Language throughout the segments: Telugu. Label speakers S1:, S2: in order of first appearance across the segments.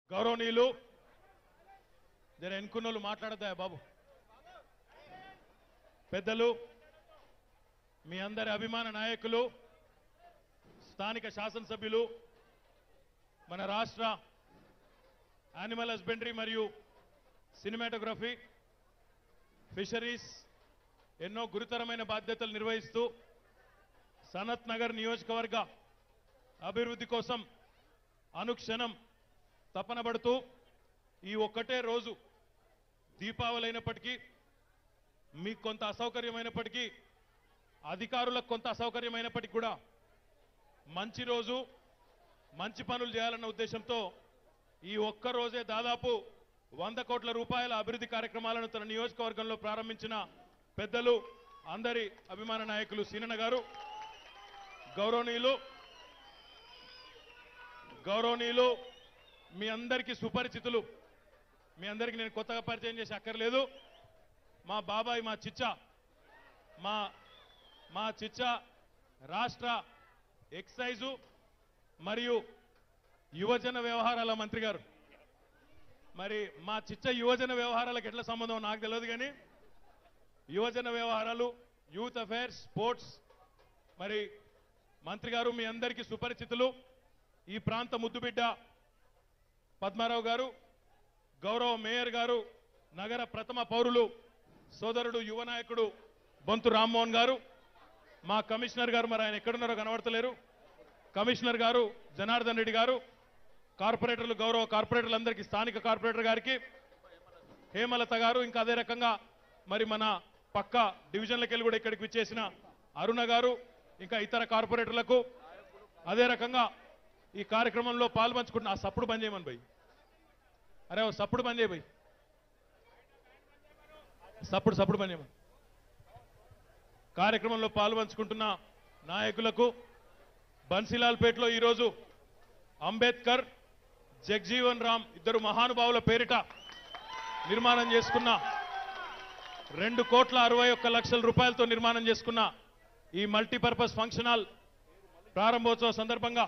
S1: గౌరవనీయులు జర ఎన్నుకున్నోళ్ళు మాట్లాడదా బాబు పెద్దలు మీ అందరి అభిమాన నాయకులు స్థానిక శాసనసభ్యులు మన రాష్ట్ర యానిమల్ హస్బెండరీ మరియు సినిమాటోగ్రఫీ ఫిషరీస్ ఎన్నో గురుతరమైన బాధ్యతలు నిర్వహిస్తూ సనత్ నగర్ నియోజకవర్గ అభివృద్ధి కోసం అనుక్షణం తపన పడుతూ ఈ ఒక్కటే రోజు దీపావళి అయినప్పటికీ మీకు కొంత అసౌకర్యమైనప్పటికీ అధికారులకు కొంత అసౌకర్యమైనప్పటికీ కూడా మంచి రోజు మంచి పనులు చేయాలన్న ఉద్దేశంతో ఈ ఒక్క రోజే దాదాపు వంద కోట్ల రూపాయల అభివృద్ధి కార్యక్రమాలను తన నియోజకవర్గంలో ప్రారంభించిన పెద్దలు అందరి అభిమాన నాయకులు సీనన్న గారు గౌరవనీయులు గౌరవనీయులు మీ అందరికీ సుపరిచితులు మీ అందరికీ నేను కొత్తగా పరిచయం చేసి అక్కర్లేదు మా బాబాయ్ మా చిచ్చా మా మా చిచ్చా రాష్ట్ర ఎక్సైజు మరియు యువజన వ్యవహారాల మంత్రి గారు మరి మా చిచ్చ యువజన వ్యవహారాలకు ఎట్లా సంబంధం నాకు తెలియదు కానీ యువజన వ్యవహారాలు యూత్ అఫైర్స్ స్పోర్ట్స్ మరి మంత్రి గారు మీ అందరికీ సుపరిచితులు ఈ ప్రాంత ముద్దుబిడ్డ పద్మారావు గారు గౌరవ మేయర్ గారు నగర ప్రథమ పౌరులు సోదరుడు యువ నాయకుడు బొంతు రామ్మోహన్ గారు మా కమిషనర్ గారు మరి ఆయన ఎక్కడున్నారో కనబడతలేరు కమిషనర్ గారు జనార్దన్ రెడ్డి గారు కార్పొరేటర్లు గౌరవ కార్పొరేటర్లందరికీ స్థానిక కార్పొరేటర్ గారికి హేమలత గారు ఇంకా అదే రకంగా మరి మన పక్క డివిజన్లకు వెళ్ళి కూడా ఇక్కడికి విచ్చేసిన అరుణ గారు ఇంకా ఇతర కార్పొరేటర్లకు అదే రకంగా ఈ కార్యక్రమంలో పాల్పంచుకుంటున్న ఆ సప్పుడు బంద్ చేయమని భయ్ అరే ఓ సప్పుడు బంద్ చేయ భయ్ సప్పుడు సప్పుడు బంద్ చేయమని కార్యక్రమంలో పాల్పంచుకుంటున్న నాయకులకు బన్సీలాల్పేటలో ఈరోజు అంబేద్కర్ జగ్జీవన్ రామ్ ఇద్దరు మహానుభావుల పేరిట నిర్మాణం చేసుకున్న రెండు కోట్ల అరవై ఒక్క లక్షల రూపాయలతో నిర్మాణం చేసుకున్న ఈ మల్టీపర్పస్ ఫంక్షన్ హాల్ ప్రారంభోత్సవ సందర్భంగా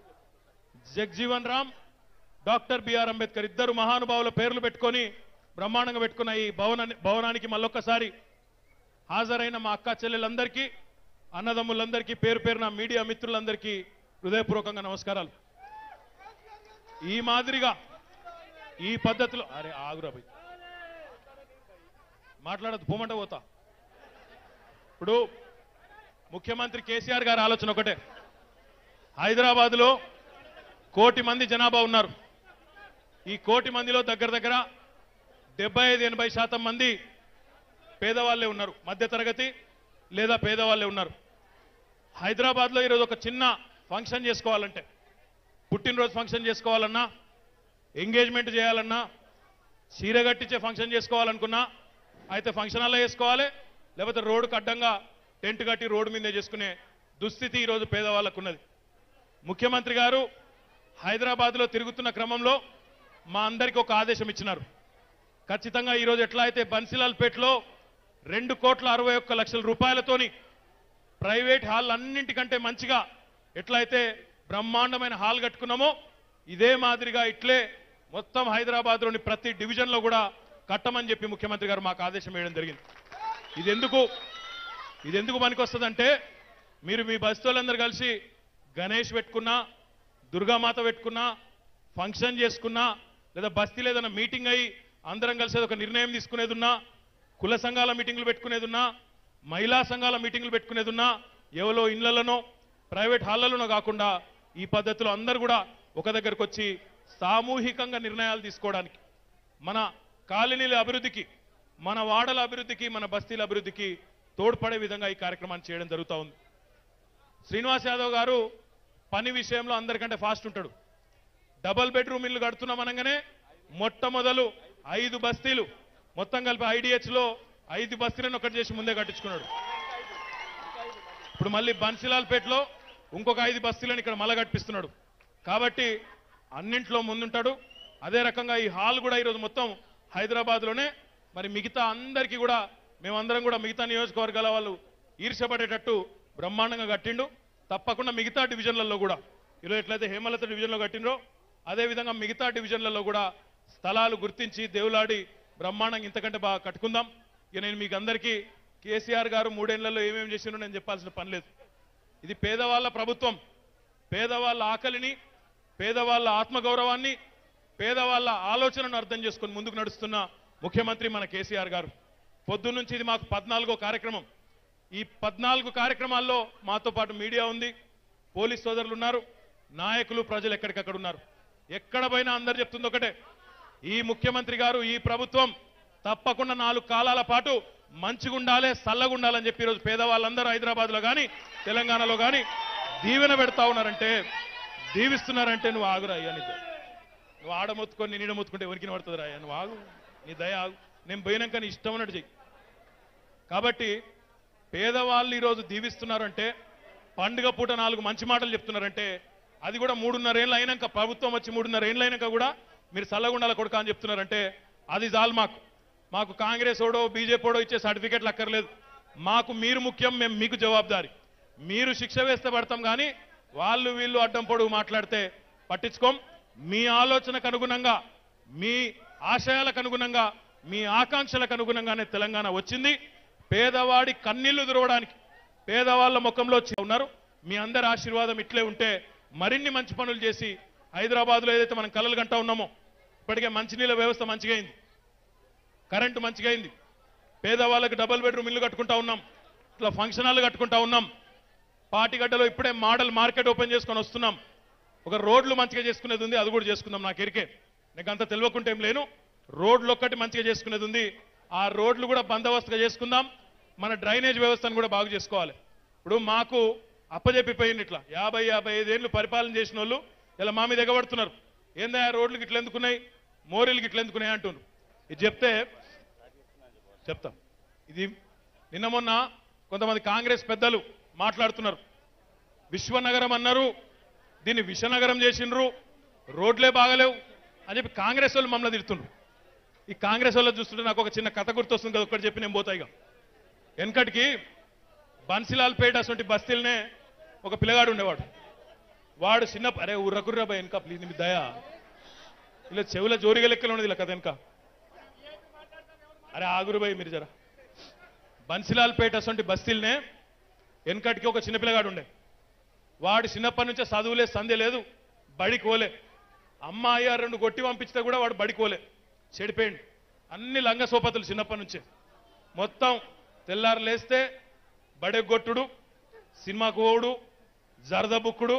S1: జగ్జీవన్ రామ్ డాక్టర్ బిఆర్ అంబేద్కర్ ఇద్దరు మహానుభావుల పేర్లు పెట్టుకొని బ్రహ్మాండంగా పెట్టుకున్న ఈ భవనాన్ని భవనానికి మళ్ళొక్కసారి హాజరైన మా అక్క చెల్లెలందరికీ అన్నదమ్ములందరికీ పేరు పేరున మీడియా మిత్రులందరికీ హృదయపూర్వకంగా నమస్కారాలు ఈ మాదిరిగా ఈ పద్ధతిలో అరే ఆగురా భయ్ మాట్లాడద్దు పోమంట పోతా ఇప్పుడు ముఖ్యమంత్రి కేసీఆర్ గారి ఆలోచన ఒకటే హైదరాబాద్లో కోటి మంది జనాభా ఉన్నారు ఈ కోటి మందిలో దగ్గర దగ్గర డెబ్బై ఐదు ఎనభై శాతం మంది పేదవాళ్ళే ఉన్నారు మధ్యతరగతి లేదా పేదవాళ్ళే ఉన్నారు హైదరాబాద్లో ఈరోజు ఒక చిన్న ఫంక్షన్ చేసుకోవాలంటే పుట్టినరోజు ఫంక్షన్ చేసుకోవాలన్నా ఎంగేజ్మెంట్ చేయాలన్నా చీర కట్టించే ఫంక్షన్ చేసుకోవాలనుకున్నా అయితే ఫంక్షన్ హాల్లో చేసుకోవాలి లేకపోతే రోడ్డుకు అడ్డంగా టెంట్ కట్టి రోడ్డు మీదే చేసుకునే దుస్థితి ఈరోజు పేదవాళ్ళకు ఉన్నది ముఖ్యమంత్రి గారు హైదరాబాద్లో తిరుగుతున్న క్రమంలో మా అందరికీ ఒక ఆదేశం ఇచ్చినారు ఖచ్చితంగా ఈరోజు ఎట్లా అయితే బన్సిలాల్పేటలో రెండు కోట్ల అరవై ఒక్క లక్షల రూపాయలతోని ప్రైవేట్ హాల్ అన్నింటికంటే మంచిగా ఎట్లయితే బ్రహ్మాండమైన హాల్ కట్టుకున్నామో ఇదే మాదిరిగా ఇట్లే మొత్తం హైదరాబాద్లోని ప్రతి డివిజన్లో కూడా కట్టమని చెప్పి ముఖ్యమంత్రి గారు మాకు ఆదేశం వేయడం జరిగింది ఇది ఎందుకు ఇది ఎందుకు పనికొస్తుందంటే మీరు మీ బస్తోళ్ళందరూ కలిసి గణేష్ పెట్టుకున్నా దుర్గామాత పెట్టుకున్నా ఫంక్షన్ చేసుకున్నా లేదా బస్తీలో ఏదైనా మీటింగ్ అయ్యి అందరం కలిసి ఒక నిర్ణయం తీసుకునేది ఉన్నా కుల సంఘాల మీటింగ్లు పెట్టుకునేది ఉన్నా మహిళా సంఘాల మీటింగ్లు పెట్టుకునేది ఉన్నా ఎవరో ఇళ్లలోనో ప్రైవేట్ హాళ్లలోనో కాకుండా ఈ పద్ధతిలో అందరూ కూడా ఒక దగ్గరకు వచ్చి సామూహికంగా నిర్ణయాలు తీసుకోవడానికి మన కాలనీల అభివృద్ధికి మన వాడల అభివృద్ధికి మన బస్తీల అభివృద్ధికి తోడ్పడే విధంగా ఈ కార్యక్రమాన్ని చేయడం జరుగుతూ ఉంది శ్రీనివాస్ యాదవ్ గారు పని విషయంలో అందరికంటే ఫాస్ట్ ఉంటాడు డబల్ బెడ్రూమ్ ఇల్లు కడుతున్నాం అనగానే మొట్టమొదలు ఐదు బస్తీలు మొత్తం కలిపి ఐడిహెచ్ లో ఐదు బస్తీలను ఒకటి చేసి ముందే కట్టించుకున్నాడు ఇప్పుడు మళ్ళీ బన్సిలాల్పేటలో ఇంకొక ఐదు బస్తీలను ఇక్కడ మళ్ళా కట్టిస్తున్నాడు కాబట్టి అన్నింట్లో ముందుంటాడు అదే రకంగా ఈ హాల్ కూడా ఈరోజు మొత్తం హైదరాబాద్లోనే మరి మిగతా అందరికీ కూడా మేమందరం కూడా మిగతా నియోజకవర్గాల వాళ్ళు ఈర్షపడేటట్టు బ్రహ్మాండంగా కట్టిండు తప్పకుండా మిగతా డివిజన్లలో కూడా ఈరోజు ఎట్లయితే హేమలత డివిజన్లో కట్టిండ్రో అదేవిధంగా మిగతా డివిజన్లలో కూడా స్థలాలు గుర్తించి దేవులాడి బ్రహ్మాండంగా ఇంతకంటే బాగా కట్టుకుందాం ఇక నేను మీకు అందరికీ కేసీఆర్ గారు మూడేళ్లలో ఏమేమి చేసినారో నేను చెప్పాల్సిన పని లేదు ఇది పేదవాళ్ళ ప్రభుత్వం పేదవాళ్ళ ఆకలిని పేదవాళ్ళ ఆత్మగౌరవాన్ని పేదవాళ్ళ ఆలోచనను అర్థం చేసుకొని ముందుకు నడుస్తున్న ముఖ్యమంత్రి మన కేసీఆర్ గారు పొద్దున్న నుంచి ఇది మాకు పద్నాలుగో కార్యక్రమం ఈ పద్నాలుగు కార్యక్రమాల్లో మాతో పాటు మీడియా ఉంది పోలీస్ సోదరులు ఉన్నారు నాయకులు ప్రజలు ఎక్కడికక్కడ ఉన్నారు ఎక్కడ పోయినా అందరు చెప్తుంది ఒకటే ఈ ముఖ్యమంత్రి గారు ఈ ప్రభుత్వం తప్పకుండా నాలుగు కాలాల పాటు మంచిగుండాలే సల్లగుండాలని చెప్పి ఈరోజు పేదవాళ్ళందరూ హైదరాబాద్ లో కానీ తెలంగాణలో కానీ దీవెన పెడతా ఉన్నారంటే దీవిస్తున్నారంటే నువ్వు ఆగురా అయ్యా నీ దయ. నువ్వు ఆడ మొత్తుకొని నీడ మొత్తుకుంటే ఎవరికి పడుతుంది రా నువ్వు ఆగు నీ దయ ఆగు నేను పోయినాక నీ ఇష్టం అన్నట్టు చెయ్యి కాబట్టి పేదవాళ్ళు ఈరోజు దీవిస్తున్నారంటే పండుగ పూట నాలుగు మంచి మాటలు చెప్తున్నారంటే అది కూడా మూడున్నర ఏళ్ళు అయినాక ప్రభుత్వం వచ్చి మూడున్నర ఏళ్ళు అయినాక కూడా మీరు చల్లగుండాల కొడుక అని చెప్తున్నారంటే అది చాలు మాకు మాకు కాంగ్రెస్ ఓడో బీజేపీ ఓడో ఇచ్చే సర్టిఫికెట్లు అక్కర్లేదు మాకు మీరు ముఖ్యం మేము మీకు జవాబుదారి మీరు శిక్ష వేస్తే పడతాం కానీ వాళ్ళు వీళ్ళు అడ్డం పొడుగు మాట్లాడితే పట్టించుకోం మీ ఆలోచనకు అనుగుణంగా మీ ఆశయాలకు అనుగుణంగా మీ ఆకాంక్షలకు అనుగుణంగానే తెలంగాణ వచ్చింది పేదవాడి కన్నీళ్లు దురవడానికి పేదవాళ్ళ ముఖంలో చి- ఉన్నారు మీ అందరి ఆశీర్వాదం ఇట్లే ఉంటే మరిన్ని మంచి పనులు చేసి హైదరాబాద్లో ఏదైతే మనం కలలు గంటా ఉన్నామో ఇప్పటికే మంచినీళ్ళ వ్యవస్థ మంచిగా అయింది కరెంటు మంచిగా అయింది పేదవాళ్ళకి డబుల్ బెడ్రూమ్ ఇల్లు కట్టుకుంటా ఉన్నాం ఇట్లా ఫంక్షన్ హాల్ కట్టుకుంటా ఉన్నాం పాటిగడ్డలో ఇప్పుడే మోడల్ మార్కెట్ ఓపెన్ చేసుకొని వస్తున్నాం ఒక రోడ్లు మంచిగా చేసుకునేది ఉంది అది కూడా చేసుకుందాం నాకు ఎరికే నీకు అంత తెలియకుంటే ఏం లేను రోడ్లు ఒక్కటి మంచిగా చేసుకునేది ఉంది ఆ రోడ్లు కూడా బందోబస్తుగా చేసుకుందాం మన డ్రైనేజ్ వ్యవస్థను కూడా బాగు చేసుకోవాలి ఇప్పుడు మాకు అప్పజెప్పిపోయింది ఇట్లా యాభై యాభై ఐదేళ్లు పరిపాలన చేసిన వాళ్ళు ఇలా మా మీద ఎగబడుతున్నారు ఏందా రోడ్లు ఇట్లా ఎందుకున్నాయి మోరీలు ఇట్లా ఎందుకున్నాయి అంటున్నారు ఇది చెప్తే చెప్తాం ఇది నిన్న మొన్న కొంతమంది కాంగ్రెస్ పెద్దలు మాట్లాడుతున్నారు విశ్వనగరం అన్నారు దీన్ని విషనగరం చేసిండ్రు రోడ్లే బాగలేవు అని చెప్పి కాంగ్రెస్ వాళ్ళు మమ్మల్ని తిడుతుండ్రు ఈ కాంగ్రెస్ వాళ్ళు చూస్తుంటే నాకు ఒక చిన్న కథ గుర్తొస్తుంది కదా ఒక్కటి చెప్పి నేను పోతాయిగా వెనకటికి బన్సిలాల్పేట అటువంటి బస్తీలనే ఒక పిల్లగాడు ఉండేవాడు వాడు చిన్న అరే ఉర్రకుర్రా భయ వెనక ప్లీజ్ మీ దయ ఇలా చెవుల జోరిగా లెక్కలు ఉన్నది ఇలా కథ వెనక అరే ఆగురు భయ్ మీరు జరా బన్సిలాల్పేట అటువంటి బస్తీలనే వెనకటికి ఒక చిన్న పిల్లగాడు ఉండే వాడు చిన్నప్పటి నుంచే చదువులే సందే లేదు బడికి పోలే అమ్మ అయ్య రెండు కొట్టి పంపించితే కూడా వాడు బడికి పోలే చెడిపోయిండు అన్ని లంగ సోపతులు చిన్నప్పటి నుంచే మొత్తం తెల్లారు లేస్తే బడెగొట్టుడు సినిమాకు పోవుడు జరద బుక్కుడు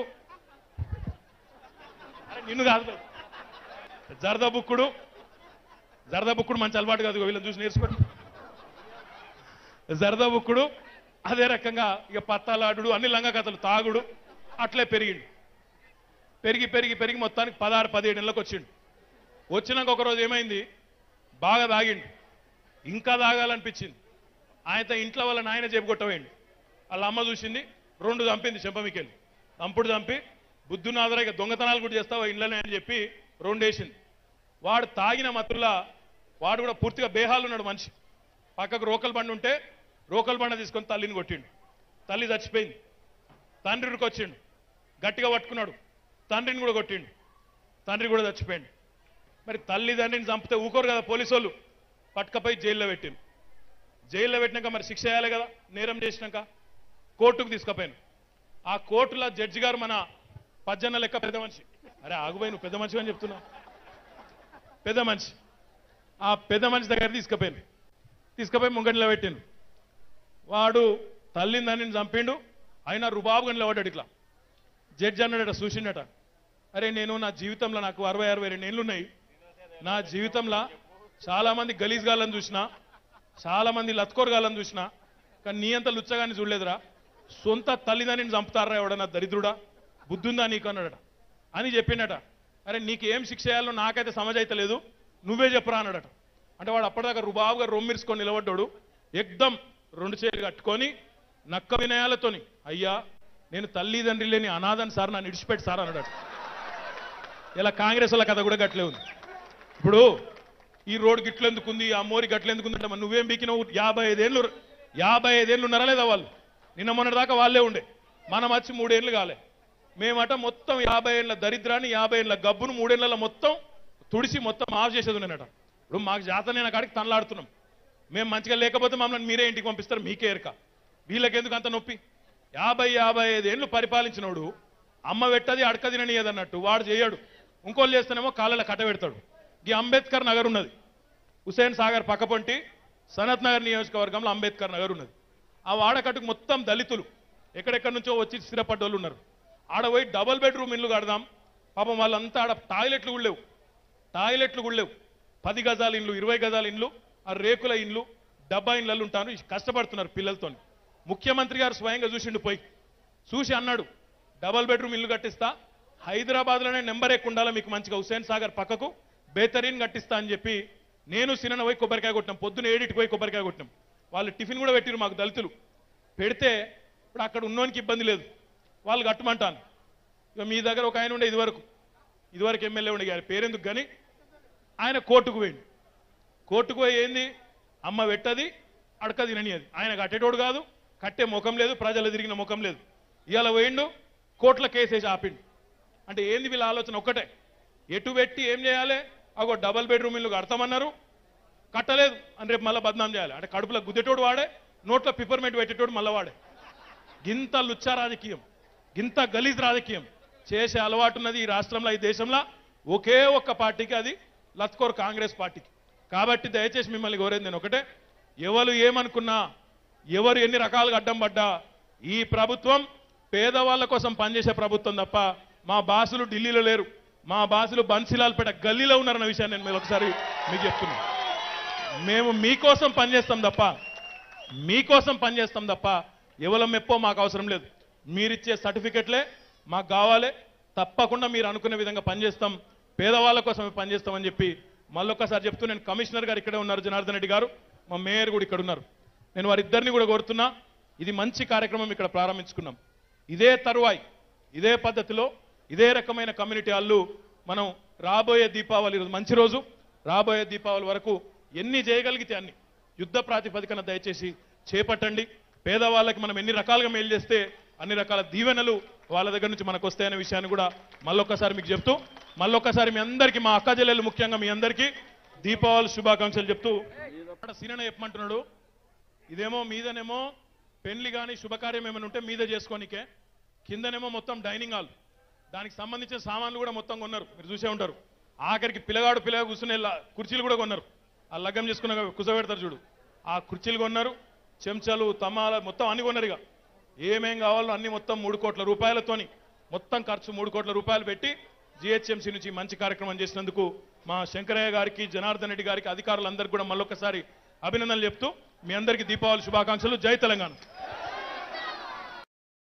S1: అరే నిన్ను కాదు భయ్. జరద బుక్కుడు జరద బుక్కుడు మంచి అలవాటు కాదు వీళ్ళని చూసి నేర్చుకోండి జరదా బుక్కుడు అదే రకంగా ఇక పత్తాలాడు అన్ని లంగ కథలు తాగుడు అట్లే పెరిగిండు పెరిగి పెరిగి పెరిగి మొత్తానికి పదహారు పదిహేడు నెలలకు వచ్చిండు వచ్చినాక ఒకరోజు ఏమైంది బాగా తాగిండు ఇంకా తాగాలనిపించింది ఆయన ఇంట్లో వాళ్ళ నాయన చెప్పుకొట్టవేయండి వాళ్ళ అమ్మ చూసింది రెండు చంపింది చెంపమికెళ్ళి చంపుడు చంపి బుద్ధునాదర ఇక దొంగతనాలు కూడా చేస్తావా ఇంట్లోనే అని చెప్పి రెండు వేసింది వాడు తాగిన మత్తులా వాడు కూడా పూర్తిగా బేహాలు ఉన్నాడు మనిషి పక్కకు రోకల్ బండి ఉంటే రోకల్ బండ తీసుకొని తల్లిని కొట్టిండు తల్లి చచ్చిపోయింది తండ్రికి వచ్చిండు గట్టిగా పట్టుకున్నాడు తండ్రిని కూడా కొట్టిండు తండ్రి కూడా చచ్చిపోయిండు మరి తల్లి తండ్రిని చంపితే ఊకోరు కదా పోలీసు వాళ్ళు పట్టుకపోయి జైల్లో పెట్టిండు జైల్లో పెట్టినాక మరి శిక్ష వేయాలి కదా నేరం చేసినాక కోర్టుకు తీసుకుపోయాను ఆ కోర్టులో జడ్జి గారు మన పజ్జన్న లెక్క పెద్ద మనిషి అరే ఆగుపోయి నువ్వు పెద్ద మనిషి అని చెప్తున్నావు పెద్ద మనిషి ఆ పెద్ద మనిషి దగ్గర తీసుకుపోయాను తీసుకుపోయి ముంగడిలో పెట్టిండు వాడు తల్లిని దాన్ని చంపిండు అయినా రుబాబుగా నిలబడ్డాడు ఇట్లా జడ్జి అన్నాడట చూసిండట అరే నేను నా జీవితంలో నాకు అరవై అరవై రెండు ఏళ్ళు ఉన్నాయి నా జీవితంలో చాలా మంది గలీజ్ గాళ్ళని చూసినా చాలా మంది లత్కోర్ గాళ్ళని చూసినా కానీ నీ అంత లుచ్చగాని చూడలేదురా సొంత తల్లిదండ్రిని చంపుతారా ఎవడన్నా దరిద్రుడా బుద్ధుందా నీకు అన్నాడట అని చెప్పిండట అరే నీకు ఏం శిక్ష చేయాలో నాకైతే సమజ్ అయితే లేదు నువ్వే చెప్పురా అన్నాడట అంటే వాడు అప్పటిదాకా రుబాబుగా రొమ్మిరుసుకొని నిలబడ్డాడు ఎగ్దం రెండు చేతులు కట్టుకొని నక్క వినయాలతోని అయ్యా నేను తల్లిదండ్రి లేని అనాథని సార్ నన్ను ఇడిచిపెట్టి సార్ అన్నాడట ఇలా కాంగ్రెస్ వాళ్ళ కథ కూడా గట్లే ఉంది ఇప్పుడు ఈ రోడ్ గిట్లెందుకుంది ఆ మోరి గట్లెందుకుంది అంటే మరి నువ్వేం బీకినావు యాభై ఐదేళ్ళు యాభై ఐదేళ్ళు ఉన్నారా లేదా వాళ్ళు నిన్న మొన్నటి దాకా వాళ్ళే ఉండే మనం వచ్చి మూడేళ్ళు కాలే మేమట మొత్తం యాభై ఏళ్ళ దరిద్రాన్ని యాభై ఏళ్ళ గబ్బును మూడేళ్ల మొత్తం తుడిసి మొత్తం ఆఫ్ చేసేది ఉన్నానట ఇప్పుడు మాకు జాతనైన కాడికి తనలాడుతున్నాం మేము మంచిగా లేకపోతే మమ్మల్ని మీరే ఇంటికి పంపిస్తారు మీకే ఎరక వీళ్ళకెందుకు అంత నొప్పి యాభై యాభై ఐదు ఏళ్ళు పరిపాలించినోడు అమ్మ పెట్టది అడక తిననీయదన్నట్టు వాడు చేయడు ఇంకోళ్ళు చేస్తేనేమో కాళ్ళ కట్ట పెడతాడు ఈ అంబేద్కర్ నగర్ ఉన్నది హుసేన్ సాగర్ పక్కపొంటి సనత్ నగర్ నియోజకవర్గంలో అంబేద్కర్ నగర్ ఉన్నది ఆ వాడకట్టుకు మొత్తం దళితులు ఎక్కడెక్కడి నుంచో వచ్చి స్థిరపడ్డ వాళ్ళు ఉన్నారు ఆడ పోయి డబుల్ బెడ్రూమ్ ఇల్లు కడదాం పాపం వాళ్ళంతా ఆడ టాయిలెట్లు కూడా లేవు టాయిలెట్లు కూడా లేవు పది గజాల ఇండ్లు ఇరవై గజాల ఇండ్లు ఆ రేకుల ఇండ్లు డబ్బా ఇండ్లలో ఉంటాను కష్టపడుతున్నారు పిల్లలతో ముఖ్యమంత్రి గారు స్వయంగా చూసిండు పోయి చూసి అన్నాడు డబల్ బెడ్రూమ్ ఇల్లు కట్టిస్తా హైదరాబాద్లోనే నెంబర్ ఎక్కువ ఉండాలా మీకు మంచిగా హుసేన్ సాగర్ పక్కకు బేతరీన్ కట్టిస్తా అని చెప్పి నేను సిన్న పోయి కొబ్బరికాయ కొట్టినాం పొద్దున ఏడిటికి పోయి కొబ్బరికాయ కొట్టినాం వాళ్ళు టిఫిన్ కూడా పెట్టిరు మాకు దళితులు పెడితే ఇప్పుడు అక్కడ ఉన్నోనికి ఇబ్బంది లేదు వాళ్ళు కట్టమంటాను ఇక మీ దగ్గర ఒక ఆయన ఉండే ఇదివరకు ఇదివరకు ఎమ్మెల్యే ఉండే ఆయన పేరెందుకు కానీ ఆయన కోర్టుకు పోయింది కోర్టుకు పోయి ఏంది అమ్మ పెట్టది అడక తిననియది ఆయన కట్టేటోడు కాదు కట్టే ముఖం లేదు ప్రజలు తిరిగిన ముఖం లేదు ఇవాళ పోయిండు కోర్టుల కేసేసి ఆపిండు అంటే ఏంది వీళ్ళ ఆలోచన ఒక్కటే ఎటు పెట్టి ఏం చేయాలి అగో డబల్ బెడ్రూమ్ ఇల్లు కడతామన్నారు కట్టలేదు అని రేపు మళ్ళీ బద్నాం చేయాలి అంటే కడుపులో గుద్దేటోడు వాడే నోట్లో పిపర్మెంట్ పెట్టేటోడు మళ్ళీ వాడే గింత లుచ్చ రాజకీయం గింత గలీజ్ రాజకీయం చేసే అలవాటు ఉన్నది ఈ రాష్ట్రంలో ఈ దేశంలో ఒకే ఒక్క పార్టీకి అది లత్కోర్ కాంగ్రెస్ పార్టీకి కాబట్టి దయచేసి మిమ్మల్ని కోరేది నేను ఒకటే ఎవరు ఏమనుకున్నా ఎవరు ఎన్ని రకాలుగా అడ్డం పడ్డా ఈ ప్రభుత్వం పేదవాళ్ళ కోసం పనిచేసే ప్రభుత్వం తప్ప మా బాసులు ఢిల్లీలో లేరు మా బాసులు బన్సిలాల్పేట గల్లీలో ఉన్నారన్న విషయాన్ని నేను మీరు ఒకసారి మీకు చెప్తున్నాను మేము మీకోసం పనిచేస్తాం తప్ప మీకోసం పనిచేస్తాం తప్ప ఎవరి మెప్పో మాకు అవసరం లేదు మీరిచ్చే సర్టిఫికెట్లే మాకు కావాలి తప్పకుండా మీరు అనుకునే విధంగా పనిచేస్తాం పేదవాళ్ళ కోసమే పనిచేస్తామని చెప్పి మళ్ళొక్కసారి చెప్తూ నేను కమిషనర్ గారు ఇక్కడే ఉన్నారు జనార్దన్ రెడ్డి గారు మా మేయర్ కూడా ఇక్కడ ఉన్నారు నేను వారిద్దరిని కూడా కోరుతున్నా ఇది మంచి కార్యక్రమం ఇక్కడ ప్రారంభించుకున్నాం ఇదే తరువాయి ఇదే పద్ధతిలో ఇదే రకమైన కమ్యూనిటీ హాళ్ళు మనం రాబోయే దీపావళి రోజు మంచి రోజు రాబోయే దీపావళి వరకు ఎన్ని చేయగలిగితే అన్ని యుద్ధ ప్రాతిపదికన దయచేసి చేపట్టండి పేదవాళ్ళకి మనం ఎన్ని రకాలుగా మేలు చేస్తే అన్ని రకాల దీవెనలు వాళ్ళ దగ్గర నుంచి మనకు వస్తాయనే విషయాన్ని కూడా మళ్ళొక్కసారి మీకు చెప్తూ మళ్ళొక్కసారి మీ అందరికీ మా అక్క చెల్లెలు ముఖ్యంగా మీ అందరికీ దీపావళి శుభాకాంక్షలు చెప్తూ సీనన్న చెప్పమంటున్నాడు ఇదేమో మీదనేమో పెళ్లి కానీ శుభకార్యం ఏమైనా ఉంటే మీద చేసుకోనికే కిందనేమో మొత్తం డైనింగ్ హాల్ దానికి సంబంధించిన సామాన్లు కూడా మొత్తం కొన్నారు మీరు చూసే ఉంటారు ఆఖరికి పిల్లగాడు పిల్లగా కూర్చునే లా- కుర్చీలు కూడా కొన్నారు ఆ లగ్గం చేసుకున్న కుసబెడతారు చూడు ఆ కుర్చీలు కొన్నారు చెంచాలు తమాల మొత్తం అన్ని కొన్నారు ఇక ఏమేం కావాలో అన్ని మొత్తం మూడు కోట్ల రూపాయలతోని మొత్తం ఖర్చు మూడు కోట్ల రూపాయలు పెట్టి జిహెచ్ఎంసీ నుంచి మంచి కార్యక్రమం చేసినందుకు మా శంకరయ్య గారికి జనార్దన్ రెడ్డి గారికి అధికారులందరికీ కూడా మళ్ళొకసారి అభినందనలు చెప్తూ మీ అందరికీ దీపావళి శుభాకాంక్షలు జై తెలంగాణ